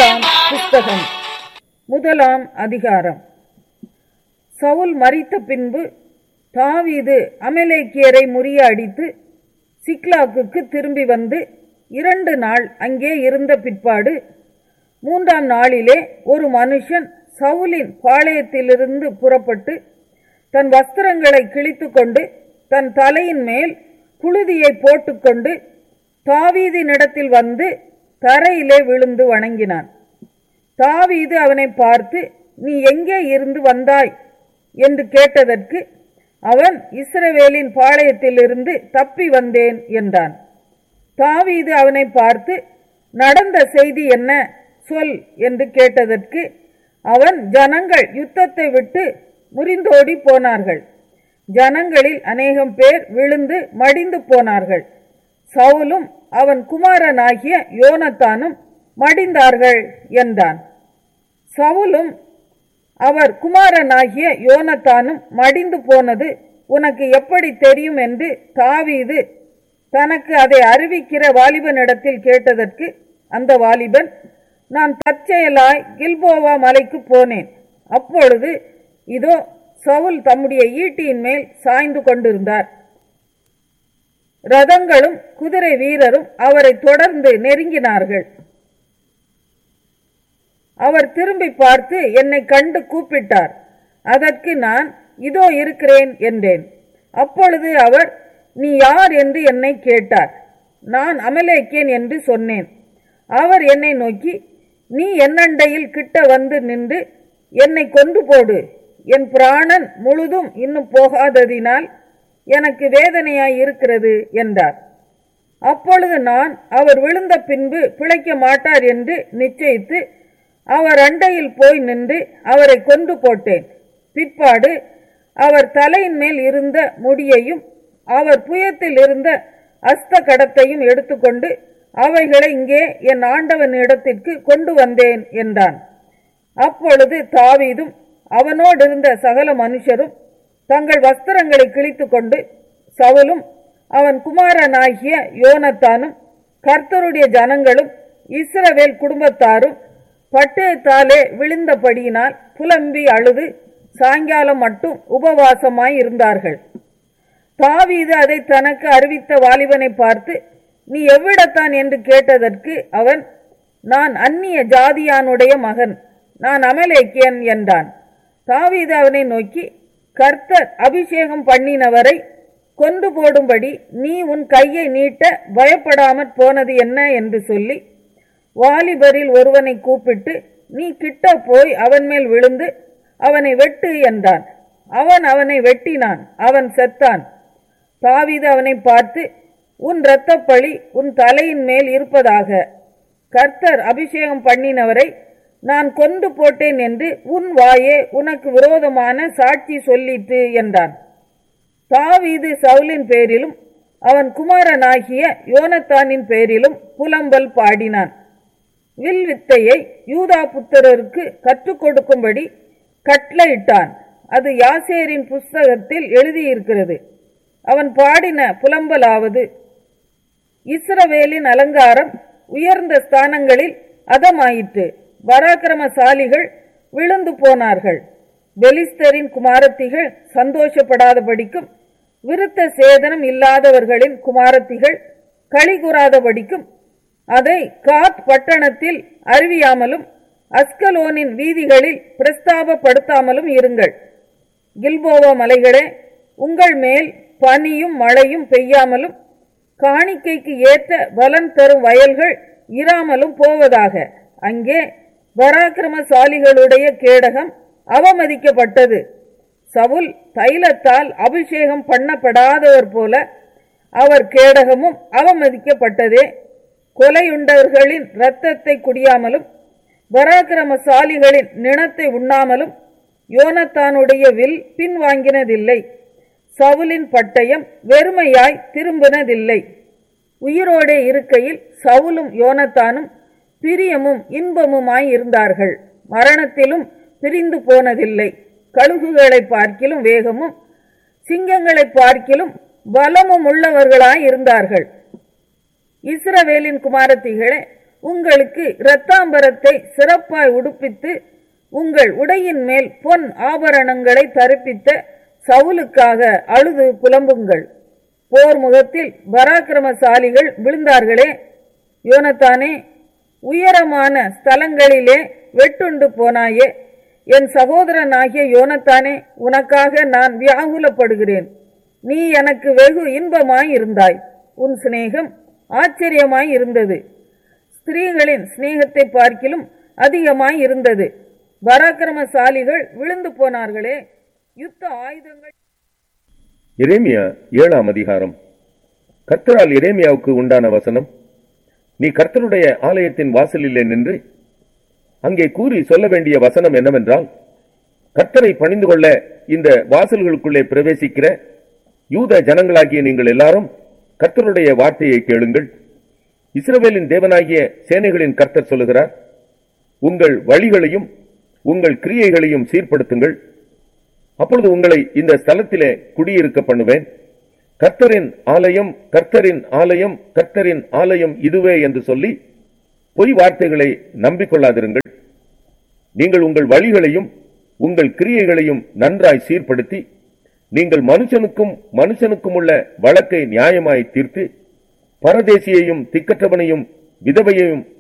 இரண்டாம் புஸ்தகம் முதலாம் அதிகாரம் சவுல் மரித்த பின்பு தாவீது அமலேக்கியரை முறியடித்து சிக்லாக்குக்கு திரும்பி வந்து இரண்டு நாள் அங்கே இருந்த பிற்பாடு மூன்றாம் நாளிலே ஒரு மனுஷன் சவுலின் பாளையத்திலிருந்து புறப்பட்டு தன் வஸ்திரங்களை கிழித்துக்கொண்டு தன் தலையின் மேல் புழுதியை போட்டுக்கொண்டு தாவீதினிடத்தில் வந்து தரையிலே விழுந்து வணங்கினான் தாவீது அவனை பார்த்து நீ எங்கே இருந்து வந்தாய் என்று கேட்டதற்கு அவன் இஸ்ரவேலின் பாளையத்திலிருந்து தப்பி வந்தேன் என்றான் தாவீது அவனை பார்த்து நடந்த செய்தி என்ன சொல் என்று கேட்டதற்கு அவன் ஜனங்கள் யுத்தத்தை விட்டு முறிந்தோடி போனார்கள் ஜனங்களில் அநேகம் பேர் விழுந்து மடிந்து போனார்கள் சவுலும் அவன் குமாரனாகிய யோனத்தானும் மடிந்தார்கள் என்றான் சவுலும் அவர் குமாரனாகிய யோனத்தானும் மடிந்து போனது உனக்கு எப்படி தெரியும் என்று தாவீது தனக்கு அதை அறிவிக்கிற வாலிபனிடத்தில் கேட்டதற்கு அந்த வாலிபன் நான் தற்செயலாய் கில்போவா மலைக்கு போனேன் அப்பொழுது இதோ சவுல் தம்முடைய ஈட்டியின் மேல் சாய்ந்து கொண்டிருந்தார் ரதங்களும் குதிரை வீரரும் அவரை தொடர்ந்து நெருங்கினார்கள் அவர் திரும்பி பார்த்து என்னை கண்டு கூப்பிட்டார் அதற்கு நான் இதோ இருக்கிறேன் என்றேன் அப்பொழுது அவர் நீ யார் என்று என்னை கேட்டார் நான் அமலேக்கேன் என்று சொன்னேன் அவர் என்னை நோக்கி நீ என்னண்டையில் கிட்ட வந்து நின்று என்னை கொண்டு போடு என் பிராணன் முழுதும் இன்னும் போகாததினால் எனக்கு வேதனையாய் இருக்கிறது என்றார் அப்பொழுது நான் அவர் விழுந்த பின்பு பிழைக்க மாட்டார் என்று நிச்சயித்து அவர் அண்டையில் போய் நின்று அவரை கொண்டு போட்டேன் பிற்பாடு அவர் தலையின் மேல் இருந்த முடியையும் அவர் புயத்தில் இருந்த அஸ்த கடத்தையும் எடுத்துக்கொண்டு அவைகளை இங்கே என் ஆண்டவன் இடத்திற்கு கொண்டு வந்தேன் என்றான் அப்பொழுது தாவீதும் அவனோடு இருந்த சகல மனுஷரும் தங்கள் வஸ்திரங்களை கிழித்துக் கொண்டு சவுலும் அவன் குமாரனாகிய யோனத்தானும் கர்த்தருடைய ஜனங்களும் இஸ்ரவேல் குடும்பத்தாரும் பட்டயத்தாலே விழுந்தபடியினால் புலம்பி அழுது சாயங்காலம் மட்டும் உபவாசமாய் இருந்தார்கள் தாவீது அதை தனக்கு அறிவித்த வாலிபனை பார்த்து நீ எவ்விடத்தான் என்று கேட்டதற்கு அவன் நான் அந்நிய ஜாதியானுடைய மகன் நான் அமலேக்கியன் என்றான் தாவீது அவனை நோக்கி கர்த்தர் அபிஷேகம் பண்ணினவரை கொண்டு போடும்படி நீ உன் கையை நீட்ட பயப்படாமற் போனது என்ன என்று சொல்லி வாலிபரில் ஒருவனை கூப்பிட்டு நீ கிட்ட போய் அவன் மேல் விழுந்து அவனை வெட்டு என்றான் அவன் அவனை வெட்டினான் அவன் செத்தான் தாவீது அவனை பார்த்து உன் இரத்தப்பழி உன் தலையின் மேல் இருப்பதாக கர்த்தர் அபிஷேகம் பண்ணினவரை நான் கொண்டு போட்டேன் என்று உன் வாயே உனக்கு விரோதமான சாட்சி சொல்லிற்று என்றான் தாவீது சவுலின் பேரிலும் அவன் குமாரனாகிய யோனத்தானின் பேரிலும் புலம்பல் பாடினான் வில் வித்தையை யூதா புத்திரருக்கு கற்றுக் கொடுக்கும்படி கட்டளையிட்டான் அது யாசேரின் புஸ்தகத்தில் எழுதியிருக்கிறது அவன் பாடின புலம்பலாவது இஸ்ரவேலின் அலங்காரம் உயர்ந்த ஸ்தானங்களில் அதமாயிற்று பராக்கிரமசாலிகள் விழுந்து போனார்கள் பெலிஸ்தரின் குமாரத்திகள் சந்தோஷப்படாதபடிக்கும் விருத்த சேதனம் இல்லாதவர்களின் குமாரத்திகள் களிகூறாதபடிக்கும் அதை காத் பட்டணத்தில் அறிவியாமலும் அஸ்கலோனின் வீதிகளில் பிரஸ்தாபப்படுத்தாமலும் இருங்கள் கில்போவா மலைகளே உங்கள் மேல் பனியும் மழையும் பெய்யாமலும் காணிக்கைக்கு ஏற்ற பலன் தரும் வயல்கள் இராமலும் போவதாக அங்கே பராக்கிரமசாலிகளுடைய கேடகம் அவமதிக்கப்பட்டது சவுல் தைலத்தால் அபிஷேகம் பண்ணப்படாதவர் போல அவர் கேடகமும் அவமதிக்கப்பட்டதே கொலையுண்டவர்களின் இரத்தத்தை குடியாமலும் பராக்கிரமசாலிகளின் நிணத்தை உண்ணாமலும் யோனத்தானுடைய வில் பின்வாங்கினதில்லை சவுலின் பட்டயம் வெறுமையாய் திரும்பினதில்லை உயிரோடே இருக்கையில் சவுலும் யோனத்தானும் பிரியமும் இன்பமுமாய் இருந்தார்கள் மரணத்திலும் பிரிந்து போனதில்லை கழுகுகளை பார்க்கிலும் வேகமும் சிங்கங்களை பார்க்கிலும் பலமும் உள்ளவர்களாய் இருந்தார்கள் இஸ்ரவேலின் குமாரத்திகளே உங்களுக்கு இரத்தாம்பரத்தை சிறப்பாய் உடுப்பித்து உங்கள் உடையின் மேல் பொன் ஆபரணங்களை தரிப்பித்த சவுலுக்காக அழுது புலம்புங்கள் போர் முகத்தில் பராக்கிரமசாலிகள் விழுந்தார்களே யோனத்தானே உயரமான ஸ்தலங்களிலே வெட்டுண்டு போனாயே என் சகோதரனாகிய யோனத்தானே உனக்காக நான் வியாகுலப்படுகிறேன் நீ எனக்கு வெகு இன்பமாய் இருந்தாய் உன் சிநேகம் ஆச்சரியமாய் இருந்தது ஸ்திரீகளின் சிநேகத்தை பார்க்கிலும் அதிகமாய் இருந்தது பராக்கிரமசாலிகள் விழுந்து போனார்களே யுத்த ஆயுதங்கள் எரேமியா ஏழாம் அதிகாரம் கர்த்தரால் எரேமியாவுக்கு உண்டான வசனம் நீ கர்த்தருடைய ஆலயத்தின் வாசலிலே நின்று அங்கே கூறி சொல்ல வேண்டிய வசனம் என்னவென்றால் கர்த்தரை பணிந்து கொள்ள இந்த வாசல்களுக்குள்ளே பிரவேசிக்கிற யூத ஜனங்களாகிய நீங்கள் எல்லாரும் கர்த்தருடைய வார்த்தையை கேளுங்கள் இஸ்ரவேலின் தேவனாகிய சேனைகளின் கர்த்தர் சொல்லுகிறார் உங்கள் வழிகளையும் உங்கள் கிரியைகளையும் சீர்படுத்துங்கள் அப்பொழுது உங்களை இந்த ஸ்தலத்திலே குடியிருக்க பண்ணுவேன் கர்த்தரின் ஆலயம் கர்த்தரின் ஆலயம் கர்த்தரின் ஆலயம் இதுவே என்று சொல்லி பொய் வார்த்தைகளை நம்பிக்கொள்ளாதிருங்கள் நீங்கள் உங்கள் வழிகளையும் உங்கள் கிரியைகளையும் நன்றாய் சீர்படுத்தி நீங்கள் மனுஷனுக்கும் மனுஷனுக்கும் உள்ள வழக்கை நியாயமாய் தீர்த்து பரதேசியையும் திக்கற்றவனையும் விதவையையும்